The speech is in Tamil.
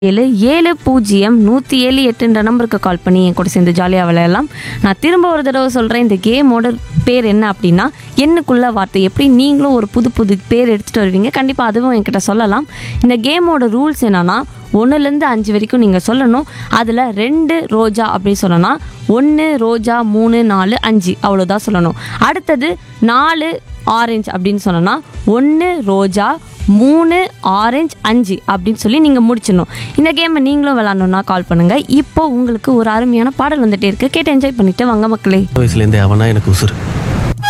ஏழு ஏழு பூஜ்ஜியம் நூற்றி ஏழு எட்டுன்ற நம்பருக்கு கால் பண்ணி என் கூட சேர்ந்து ஜாலியாக விளையாடலாம் நான் திரும்ப ஒரு தடவை சொல்கிறேன் இந்த கேமோட பேர் என்ன அப்படின்னா எண்ணுக்குள்ள வார்த்தை எப்படி நீங்களும் ஒரு புது புது பேர் எடுத்துகிட்டு வருவீங்க கண்டிப்பாக அதுவும் என்கிட்ட சொல்லலாம் இந்த கேமோட ரூல்ஸ் என்னன்னா ஒன்றுலேருந்து அஞ்சு வரைக்கும் நீங்கள் சொல்லணும் அதில் ரெண்டு ரோஜா அப்படின்னு சொன்னோன்னா ஒன்று ரோஜா மூணு நாலு அஞ்சு அவ்வளோதான் சொல்லணும் அடுத்தது நாலு ஆரஞ்சு அப்படின்னு சொன்னோன்னா ஒன்று ரோஜா மூணு ஆரஞ்சு அஞ்சு அப்படின்னு சொல்லி நீங்கள் முடிச்சிடணும் இந்த கேமை நீங்களும் விளாட்ணுன்னா கால் பண்ணுங்கள் இப்போ உங்களுக்கு ஒரு அருமையான பாடல் வந்துட்டே இருக்கு கேட்டு என்ஜாய் பண்ணிட்டு வாங்க மக்களே வயசுலேருந்தே அவனா எனக்கு உசுறு